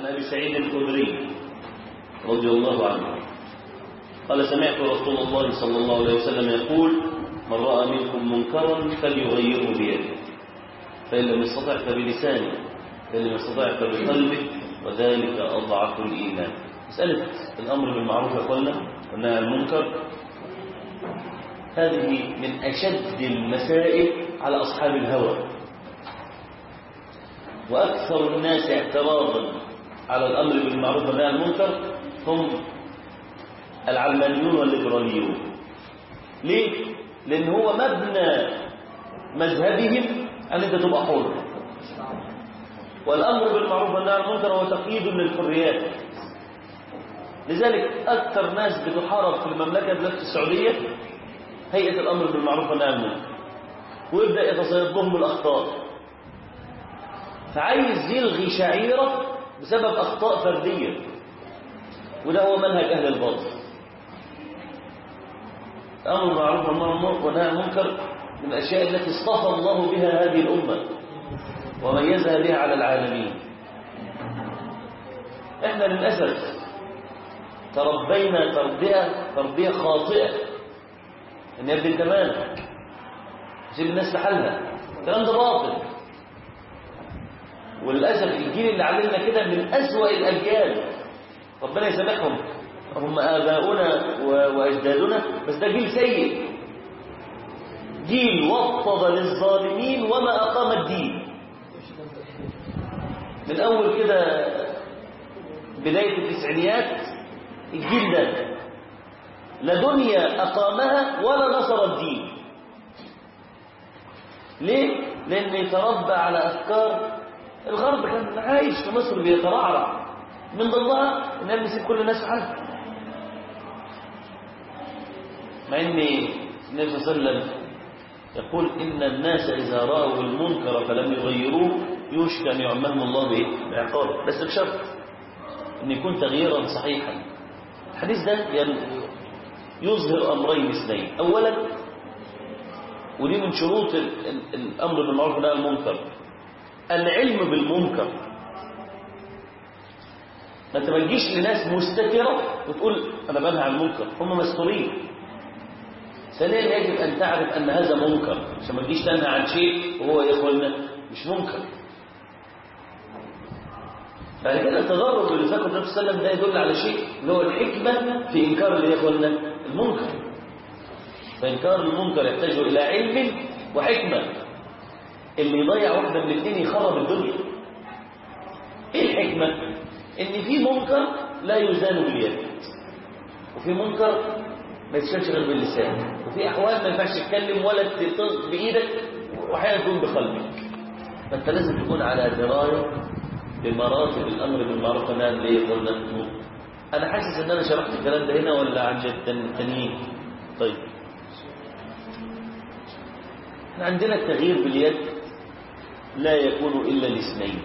أبي سعيد الخدري رضي الله عنه قال سمعت رسول الله صلى الله عليه وسلم يقول من رأى منكم منكرا فليغيره بيده فإن لم يستطع فبلسانه فإن لم يستطع فبقلبه وذلك أضعف الإيمان مسألة الأمر بالمعروف يا أخوانا والنهي عن المنكر هذه من أشد المسائل على أصحاب الهوى وأكثر الناس اعتراضا على الأمر بالمعروف والنهي عن المنكر هم العلمانيون والليبراليون ليه؟ لأن هو مبنى مذهبهم أن أنت تبقى حر والأمر بالمعروف والنهي عن المنكر هو تقييد للحريات لذلك أكثر ناس بتحارب في المملكة دلوقتي السعودية هيئة الأمر بالمعروف والنهي عن المنكر ويبدأ يتصيد لهم الأخطاء فعايز يلغي شعيرة بسبب أخطاء فردية وده هو منهج أهل الباطل الأمر بالمعروف والنهي عن المنكر من الأشياء التي اصطفى الله بها هذه الأمة وميزها بها على العالمين احنا للأسف تربينا تربية تربية خاطئة ان يبدي انت مالك سيب الناس لحالها الكلام ده باطل وللأسف الجيل اللي علمنا كده من أسوأ الأجيال ربنا يسامحهم هم آباؤنا وأجدادنا بس ده جيل سيء جيل وطد للظالمين وما أقام الدين من أول كده بداية التسعينيات الجيل ده لا دنيا أقامها ولا نصر الدين ليه؟ لأن يتربى على أفكار الغرب كان عايش في مصر بيترعرع من ضمنها إنه يسيب كل الناس في حالها مع إن النبي صلى الله عليه وسلم يقول إن الناس إذا رأوا المنكر فلم يغيروه يوشك أن يعمهم الله به بعقابه بس بشرط أن يكون تغييرا صحيحا الحديث ده يظهر أمرين اثنين أولا ودي من شروط الأمر بالمعروف والنهي عن المنكر العلم بالمنكر ما تبجيش لناس مستترة وتقول أنا بنهى عن المنكر هم مستورين ثانيا يجب أن تعرف أن هذا منكر عشان ما تجيش تنهى عن شيء وهو يا إخواننا مش منكر بعد كده التضرر اللي ذكر النبي صلى الله عليه وسلم ده يدل على شيء اللي هو الحكمة في إنكار اللي يا إخواننا المنكر فإنكار المنكر يحتاج إلى علم وحكمة اللي يضيع واحدة من الاثنين يخرب الدنيا ايه الحكمة ان في منكر لا يزال باليد وفي منكر ما يتشالش غير باللسان وفي احوال ما ينفعش تتكلم ولا تطلق بايدك واحيانا تكون بقلبك فانت لازم تكون على درايه بمراتب الامر بالمعروف والنهي عن الايه قلنا انا حاسس ان انا شرحت الكلام ده هنا ولا عن جد تانيين طيب احنا عندنا التغيير باليد لا يكون إلا الاثنين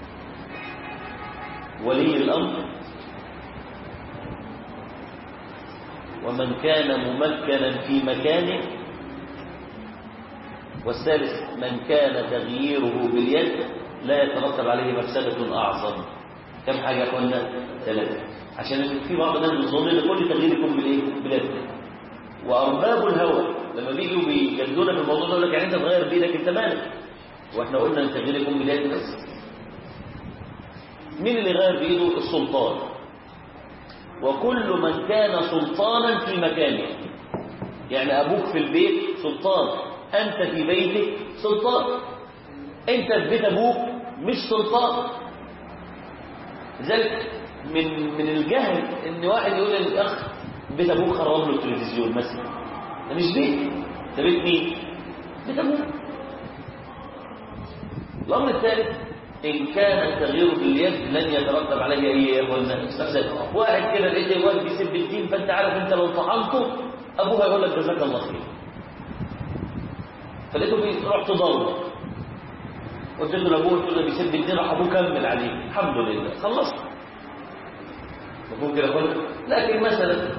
ولي الأمر ومن كان ممكنا في مكانه والثالث من كان تغييره باليد لا يترتب عليه مفسدة أعظم كم حاجة قلنا ثلاثة عشان في بعض الناس بيظن ان كل تغيير يكون بالايه باليد وارباب الهوى لما بيجوا بيجادلونا في الموضوع ده يقول لك يعني انت تغير بايدك انت مالك واحنا قلنا ان التغيير يكون باليد بس مين اللي غير بايده السلطان وكل من كان سلطانا في مكانه يعني ابوك في البيت سلطان انت في بيتك سلطان انت في بيت ابوك مش سلطان لذلك من من الجهل ان واحد يقول للاخ بيت ابوك خرب له التلفزيون مثلا ده مش بيت ده بيت مين بيت ابوك الامر الثالث ان كان التغيير باليد لن يترتب عليه اي اخوانا استفساد واحد كده لقيت واحد بيسب الدين فانت عارف انت لو طعنته ابوه هيقول لك جزاك الله خير فلقيته رحت تضربه قلت له لابوه قلت له بيسب الدين راح ابوه كمل عليه الحمد لله خلصت مفهوم كده اخوانا لكن مثلا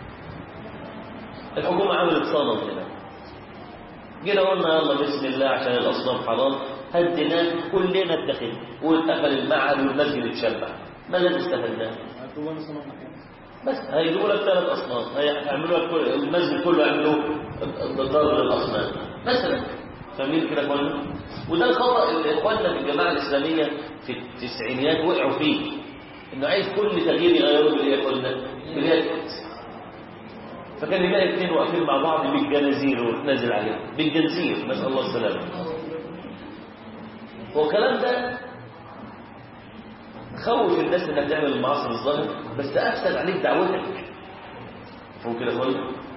الحكومه عملت صنم هنا جينا قلنا يلا بسم الله عشان الاصنام حرام هديناه كلنا اتخذ واتقفل المعهد والمسجد اتشبع ما الذي استفدناه هتبقى مثلا مكان بس هيجيبوا لك ثلاث اصنام هيعملوا لك كل المسجد كله يعملوه ضرب للاصنام مثلا فاهمين كده كله وده الخطا اللي اخواننا في الجماعه الاسلاميه في التسعينيات وقعوا فيه انه عايز كل تغيير يغيره بالايه يا اخوانا باليد فكان يلاقي اثنين واقفين مع بعض بالجنازير وتنزل عليهم بالجنزير نسال الله السلامه هو الكلام ده خوف الناس انك تعمل المعاصي الظاهر بس افسد عليك دعوتك هو كده كله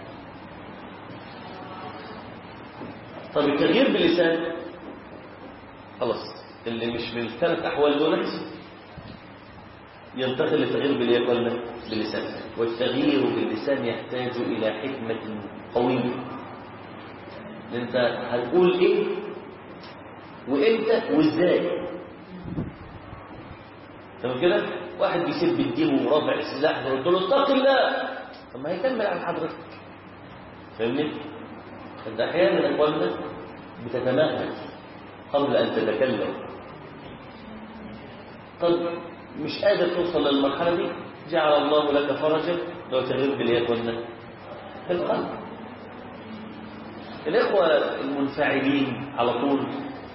طب التغيير باللسان خلاص اللي مش من الثلاث احوال دولت ينتقل للتغيير بالايه قلنا باللسان والتغيير باللسان يحتاج الى حكمه قويه انت هتقول ايه وامتى وازاي تمام كده واحد بيسب الدين ورافع السلاح قلت له اتق الله طب ما هيكمل عن حضرتك فاهمني انت احيانا يا اخوانا بتتمهل قبل ان تتكلم طب مش قادر توصل للمرحله دي جعل الله لك فرجا لو تغير باليد والنفس في القلب الاخوه المنفعلين على طول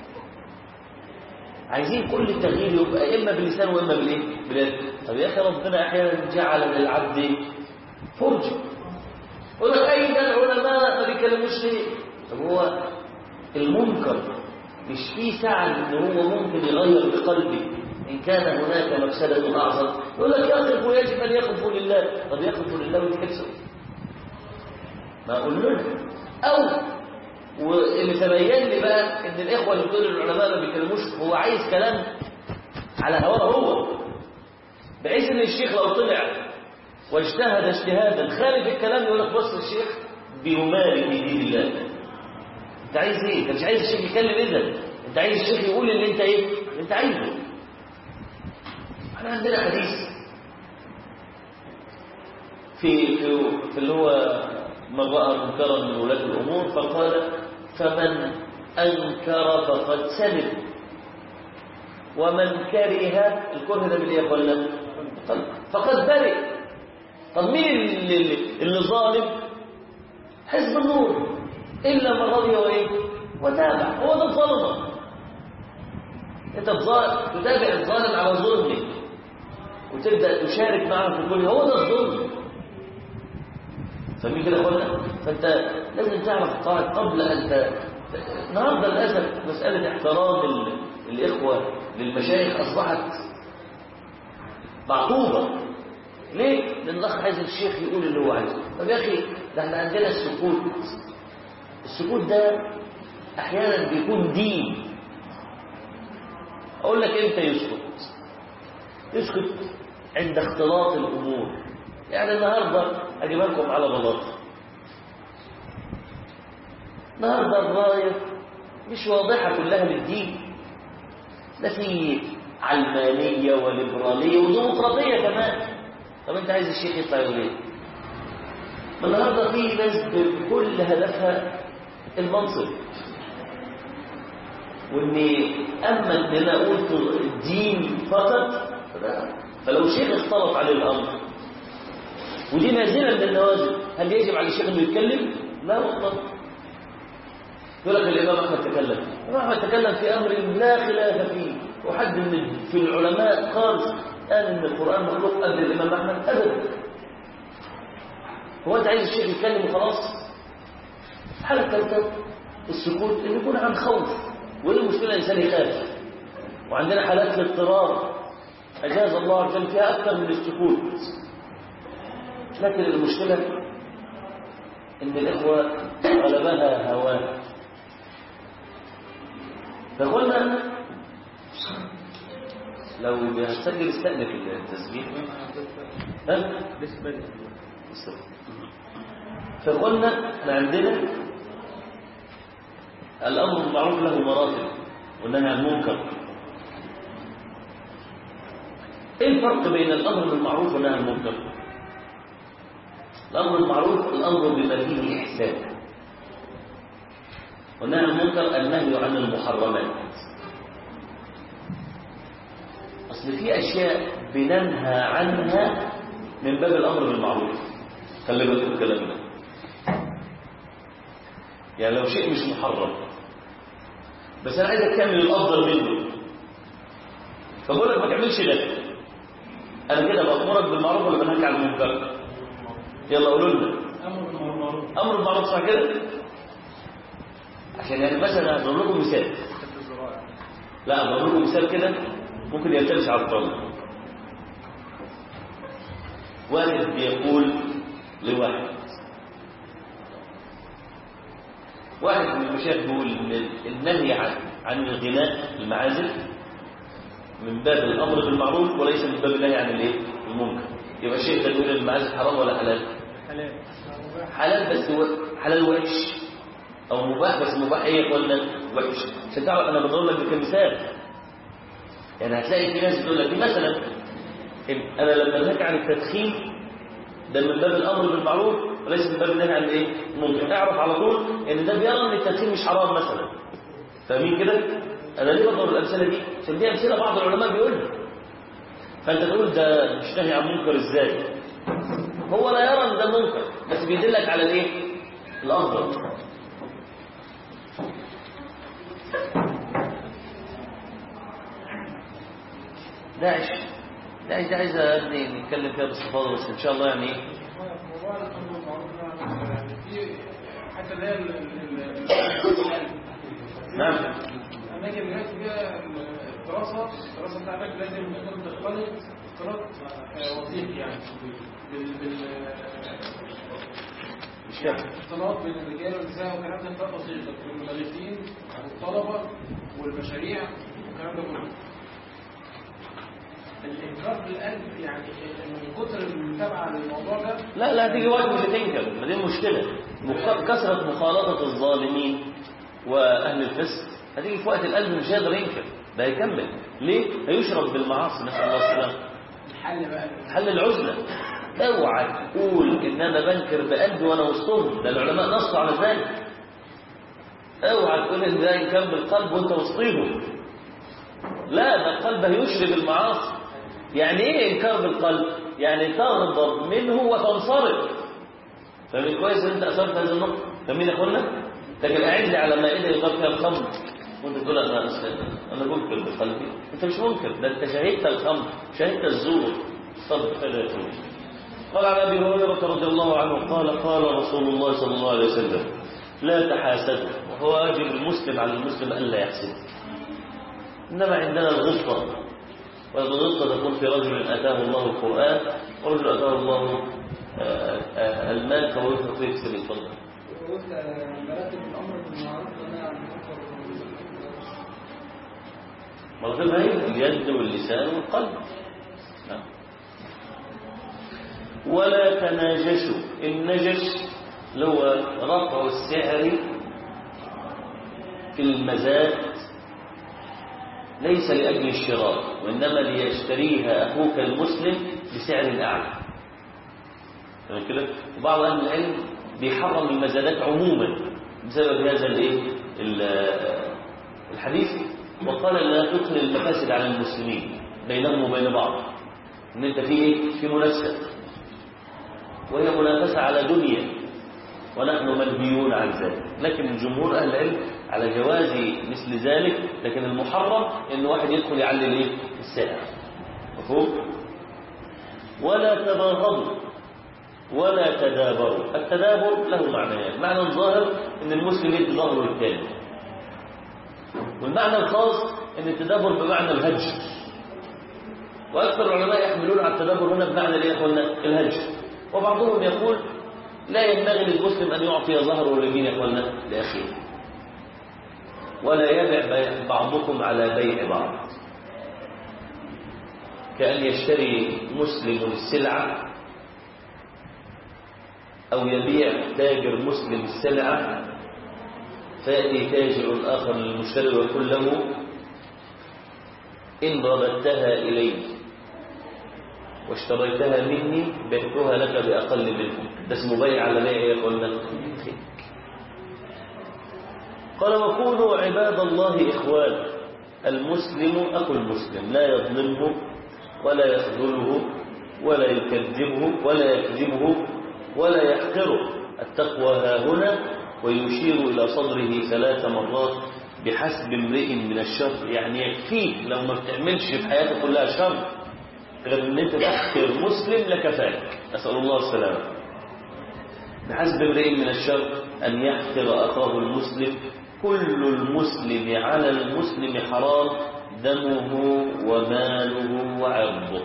عايزين كل التغيير يبقى اما باللسان واما بالايه باليد طب يا اخي ربنا احيانا جعل للعبد فرج يقول لك اين العلماء ما بيتكلموش ليه طب هو المنكر مش فيه سعي ان هو ممكن يغير بقلبه ان كان هناك مفسده اعظم يقول لك يقف ويجب ان يقف لله طب يقف لله ويتكسر ما اقول له او واللي تبين لي بقى ان الاخوه اللي بتقول العلماء ما بيتكلموش هو عايز كلام على هواه هو بحيث ان الشيخ لو طلع واجتهد اجتهادا خارج الكلام يقول لك بص الشيخ بيماري في دين الله انت عايز ايه انت مش عايز الشيخ يتكلم اذا انت عايز الشيخ يقول اللي انت ايه اللي انت عايزه احنا عندنا حديث في في, في اللي هو من راى منكرا من ولاه الامور فقال فمن انكر فقد سلم ومن كره الكره ده باليه ولا فقد برئ طب مين اللي, اللي ظالم حزب النور الا من رضي وايه وتابع هو ده الظلمه انت تتابع الظالم على ظلمه وتبدا تشارك معه في كل هو ده الظلم فاهمين كده اخوانا فانت لازم تعرف القواعد قبل ان ت... النهارده للاسف مساله احترام ال... الاخوه للمشايخ اصبحت معطوبه ليه؟ لان الاخ عايز الشيخ يقول اللي هو عايزه طب يا اخي ده احنا عندنا السكوت السكوت ده احيانا بيكون دين اقول لك امتى يسكت يسكت عند اختلاط الامور يعني النهارده اجيب لكم على بلاطه النهارده الرايه مش واضحه كلها للدين ده في علمانيه وليبراليه وديمقراطيه كمان طب انت عايز الشيخ يطلع يقول ايه ما النهارده في ناس بكل هدفها المنصب واني اما ان انا قلت الدين فقط فلو شيخ اختلط عليه الامر ودي نازله من النوازل هل يجب على الشيخ انه يتكلم لا مطلق يقول لك الامام احمد تكلم الامام احمد تكلم في امر لا خلاف فيه وحد من في العلماء خالص قال ان القران مخلوق قبل الامام احمد ابدا هو انت عايز الشيخ يتكلم وخلاص الحاله الثالثه السكوت ان يكون عن خوف وايه المشكله الانسان يخاف وعندنا حالات الاضطرار اجاز الله عز وجل فيها اكثر من السكوت لكن المشكله ان الاخوه غلبها هواه فقلنا لو هتسجل استأنف التسجيل ها؟ فقلنا احنا عندنا الأمر المعروف له مراتب والنهي عن المنكر ايه الفرق بين الأمر بالمعروف والنهي عن المنكر الأمر المعروف الأمر بما فيه إحسان والنهي عن المنكر النهي عن المحرمات أصل في أشياء بننهى عنها من باب الأمر بالمعروف خلي بالكم الكلام ده يعني لو شيء مش محرم بس أنا عايزك تعمل الأفضل منه فبقول لك ما تعملش ده أنا كده بأمرك بالمعروف ولا بنهاك عن المنكر يلا قولوا لنا أمر بالمعروف صح كده عشان يعني مثلا هضرب لكم مثال لا هضرب لكم مثال كده ممكن يلتبس على الطاولة واحد بيقول لواحد واحد من المشايخ بيقول إن النهي عن عن الغناء المعازف من باب الامر بالمعروف وليس من باب النهي عن الايه المنكر يبقى الشيخ ده بيقول المعازف حرام ولا حلال حلال حلال بس هو حلال وحش او مباح بس مباح ايه ولا وحش عشان تعرف انا بضرب لك كمثال يعني هتلاقي في ناس تقول لك مثلا إن انا لما نهاك عن التدخين ده من باب الامر بالمعروف وليس من باب النهي عن الايه ممكن اعرف على طول ان ده بيرى ان التدخين مش حرام مثلا فاهمين كده انا ليه بضرب الامثله دي عشان دي امثله بعض العلماء بيقولها فانت تقول ده مش نهي عن منكر ازاي هو لا يرى ان ده منكر بس بيدلك على الايه الافضل داعش داعش دي عايزه يا ابني نتكلم فيها باستفاضه بس ان شاء الله يعني ايه موضوع الامر بالمعروف ده يعني في حتى اللي هي ال- ال- ال- نعم الاماكن اللي هي فيها الدراسه الدراسه بتاعتك لازم انت تختلط اختلاط آه، وثيق يعني بال بال مش فاهم اختلاط بين الرجال والنساء والكلام ده اختلاط وثيق والمدرسين والطلبه والمشاريع والكلام ده كله الانكار بالقلب يعني من كتر المتابعه للموضوع ده لا لا هتيجي وقت مش هتنكر ما دي المشكله مخ- كثره مخالطه الظالمين واهل الفسق هتيجي في وقت القلب مش هيقدر ينكر ده هيكمل ليه هيشرب بالمعاصي نسال الله السلامه الحل بقى حل العزله اوعى تقول ان انا بنكر بقلبي وانا وسطهم ده العلماء نصوا على ذلك اوعى تقول ان ده ان كان بالقلب وانت وسطيهم لا ده القلب هيشرب المعاصي يعني ايه انكار بالقلب يعني تغضب منه وتنصرف فاهمين كويس ان انت اثرت هذه النقطه فاهمين يا اخوانا لكن قاعد لي على مائده يقال فيها الخمر وانت تقول انا أصل- انا منكر بقلبي انت مش منكر ده انت شهدت الخمر شهدت الزور صدق فلا يكون قال عن ابي هريره رضي الله عنه قال قال رسول الله صلى الله عليه وسلم لا تحاسدوا وهو واجب المسلم على المسلم الا يحسد انما عندنا الغلطه والغلطه تكون في رجل اتاه الله القران ورجل اتاه الله آه، آه، المال فهو ينفق فيه في سبيل الله قلت مراتب الامر بالمعروف والنهي عن المنكر مرتبها هي اليد واللسان والقلب نعم. ولا تناجشوا النجش اللي هو رفع السعر في المزاد ليس لأجل الشراء وإنما ليشتريها أخوك المسلم بسعر أعلى تمام كده وبعض أهل العلم بيحرم المزادات عموما بسبب هذا الايه ال- الحديث وقال لا تدخل المفاسد على المسلمين بينهم وبين بعض ان انت في ايه في منافسه وهي منافسه على دنيا ونحن منهيون عن ذلك لكن جمهور اهل العلم على جواز مثل ذلك لكن المحرم ان واحد يدخل يعلي الايه السعر مفهوم ولا تباغضوا ولا تدابروا التدابر له معنيان المعنى الظاهر ان المسلم يدي ظهره للثاني والمعنى الخاص ان التدابر بمعنى الهجر واكثر العلماء يحملون على التدابر هنا بمعنى الايه يا اخوانا الهجر وبعضهم يقول لا ينبغي للمسلم ان يعطي ظهره لمين يا اخوانا لاخيه ولا يبع بيع بعضكم على بيع بعض كأن يشتري مسلم السلعة أو يبيع تاجر مسلم السلعة فيأتي تاجر آخر للمشتري ويقول له إن رددتها إلي واشتريتها مني بعتها لك بأقل منه ده اسمه بيع على بيع يا قلنا قال وكونوا عباد الله إخوان المسلم أخو المسلم لا يظلمه ولا يخذله ولا يكذبه ولا يكذبه ولا يحقره التقوى ها هنا ويشير إلى صدره ثلاث مرات بحسب امرئ من الشر يعني يكفيك لو ما بتعملش في حياتك كلها شر غير ان انت تحقر مسلم لكفاك اسال الله السلامه بحسب امرئ من الشر ان يحقر اخاه المسلم كل المسلم على المسلم حرام دمه وماله وعرضه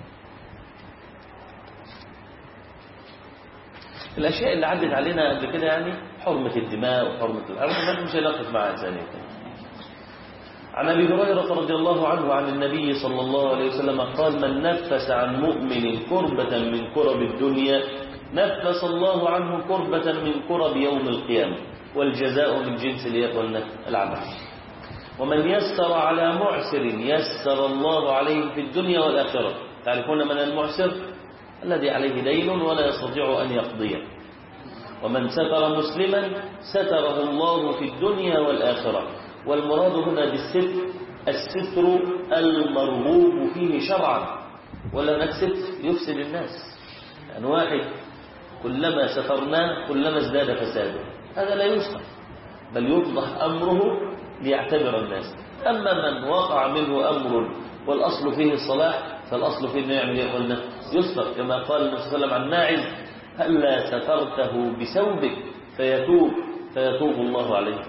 الاشياء اللي عدت علينا قبل كده يعني حرمه الدماء وحرمه الارض مش هنقف معها ثانيه عن ابي هريره رضي الله عنه عن النبي صلى الله عليه وسلم قال من نفس عن مؤمن كربة من كرب الدنيا نفس الله عنه كربة من كرب يوم القيامة والجزاء من جنس ليقولنا العمل ومن يسر على معسر يسر الله عليه في الدنيا والآخرة تعرفون من المعسر الذي عليه دين ولا يستطيع أن يقضيه ومن ستر مسلما ستره الله في الدنيا والآخرة والمراد هنا بالستر الستر المرغوب فيه شرعا ولا نكسب يفسد الناس يعني واحد كلما سترناه كلما ازداد فساده هذا لا يستر بل يفضح أمره ليعتبر الناس أما من وقع منه أمر والأصل فيه الصلاح فالأصل فيه أنه يعمل إيه قلنا يستر كما قال النبي صلى الله عليه وسلم عن ماعز هلا سترته بثوبك فيتوب فيتوب الله عليه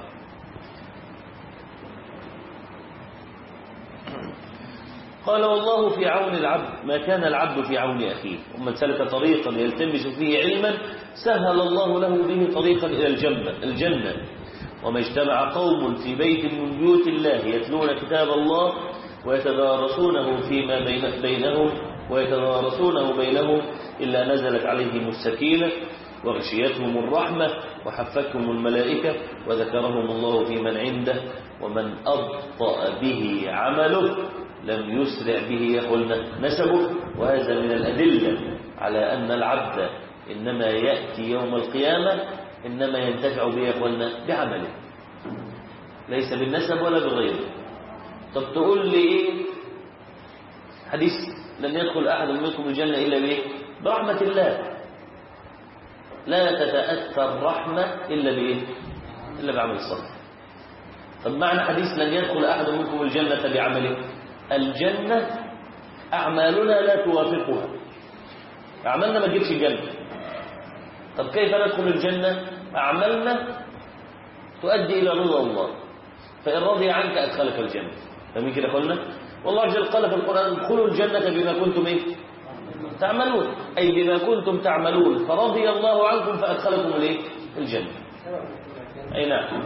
قال والله في عون العبد ما كان العبد في عون أخيه ومن سلك طريقا يلتمس فيه علما سهل الله له به طريقا إلى الجنة, الجنة وما اجتمع قوم في بيت من بيوت الله يتلون كتاب الله ويتدارسونه فيما بين بينهم ويتدارسونه بينهم إلا نزلت عليهم السكينة وغشيتهم الرحمة وحفتهم الملائكة وذكرهم الله في من عنده ومن أبطأ به عمله لم يسرع به يقولنا نسبه وهذا من الأدلة على أن العبد إنما يأتي يوم القيامة إنما ينتفع به يقولنا بعمله ليس بالنسب ولا بغيره طب تقول لي إيه حديث لن يدخل أحد منكم الجنة إلا بإيه برحمة الله لا تتأثر رحمة إلا بإيه إلا بعمل الصالح طب معنى حديث لن يدخل أحد منكم الجنة بعمله الجنة أعمالنا لا توافقها أعمالنا ما تجيبش الجنة طب كيف ندخل الجنة أعمالنا تؤدي إلى رضا الله فإن رضي عنك أدخلك الجنة فمن كده قلنا والله عز وجل قال في القرآن ادخلوا الجنة بما كنتم إيه تعملون أي بما كنتم تعملون فرضي الله عنكم فأدخلكم الإيه الجنة أي نعم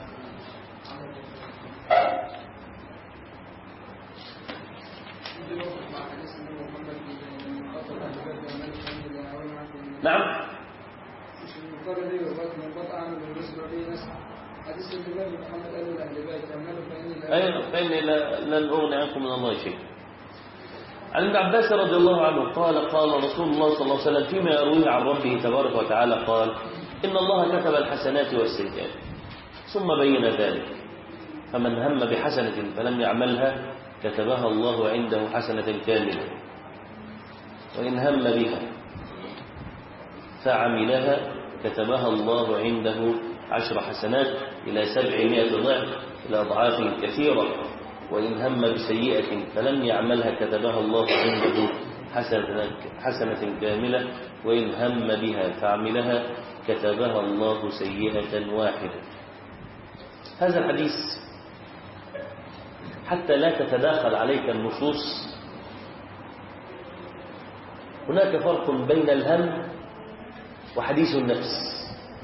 نعم حديث الإمام محمد قال لأهل بيت اعملوا فإني لا أيوة فإني لا- لن أغني عنكم من الله شيء عن ابن عباس رضي الله عنه قال قال رسول الله صلى الله عليه وسلم فيما يرويه عن ربه تبارك وتعالى قال إن الله كتب الحسنات والسيئات ثم بين ذلك فمن هم بحسنة فلم يعملها كتبها الله عنده حسنة كاملة وإن هم بها فعملها كتبها الله عنده عشر حسنات إلى سبعمائة ضعف إلى أضعاف كثيرة وإن هم بسيئة فلم يعملها كتبها الله عنده حسنة, حسنة كاملة وإن هم بها فعملها كتبها الله سيئة واحدة هذا الحديث حتى لا تتداخل عليك النصوص هناك فرق بين الهم وحديث النفس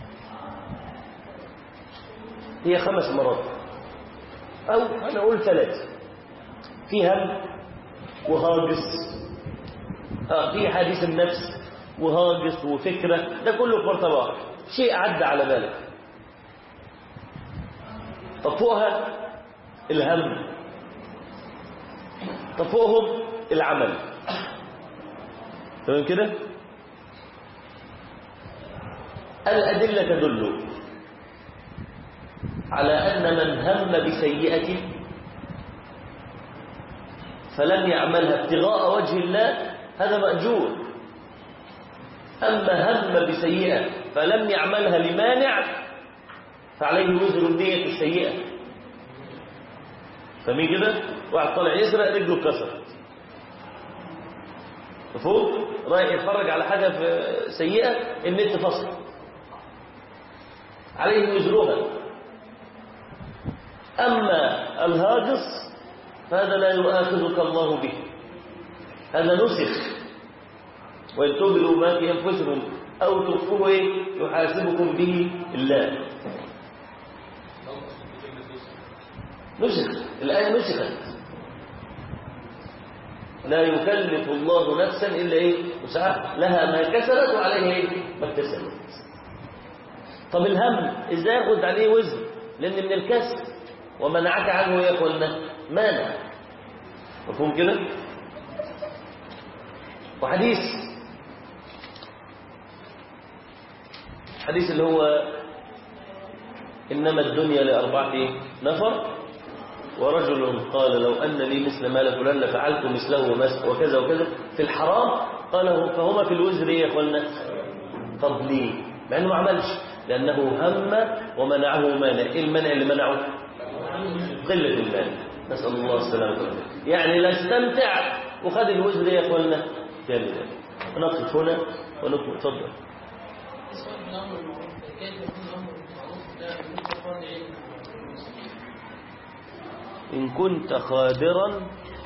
هي خمس مرات أو أنا أقول ثلاث في هم وهاجس آه في حديث النفس وهاجس وفكرة ده كله في مرتبة واحدة شيء عدى على بالك طب فوقها الهم طب فوقهم العمل تمام كده الأدلة تدل على أن من هم بسيئة فلم يعملها ابتغاء وجه الله هذا مأجور أما هم بسيئة فلم يعملها لمانع فعليه وزر النية السيئة فمين كده واحد طالع يسرق رجله اتكسرت مفهوم رايح يتفرج على حاجة في سيئة النت فصل عليه وزرها أما الهاجس فهذا لا يؤاخذك الله به هذا نسخ وإن تبلوا ما في أنفسكم أو تخفوه يحاسبكم به الله نسخ الآية نسخت لا يكلف الله نفسا إلا إيه وسعها لها ما كسبت وعليها إيه ما اكتسبت طب الهم إزاي ياخد عليه وزن لأن من الكسب ومنعك عنه يقولنا مانع مفهوم كده وحديث حديث اللي هو إنما الدنيا لأربعة نفر ورجل قال لو أن لي مثل مال فلان لفعلت مثله ومس- وكذا وكذا في الحرام قال فهما في الوزر إيه يا أخوانا طب ليه مع أنه ما عملش لأنه هم ومنعه مانع إيه المنع اللي منعه قلة المال نسأل الله السلامة والعافية يعني لا استمتع وخد الوزر يا أخوانا جامد نقف هنا ونكمل تفضل السؤال في الأمر المعروف كيف يكون الأمر بالمعروف ده بالنسبة لفرد علم إن كنت خادرا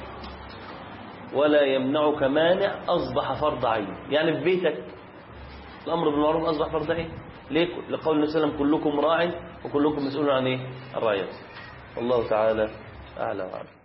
ولا يمنعك مانع أصبح فرض عين يعني في بيتك الأمر بالمعروف أصبح فرض عين ليه؟ لقول النبي صلى الله عليه وسلم كلكم راع وكلكم مسؤول عن إيه؟ الرعية الله تعالى أعلى وأعلم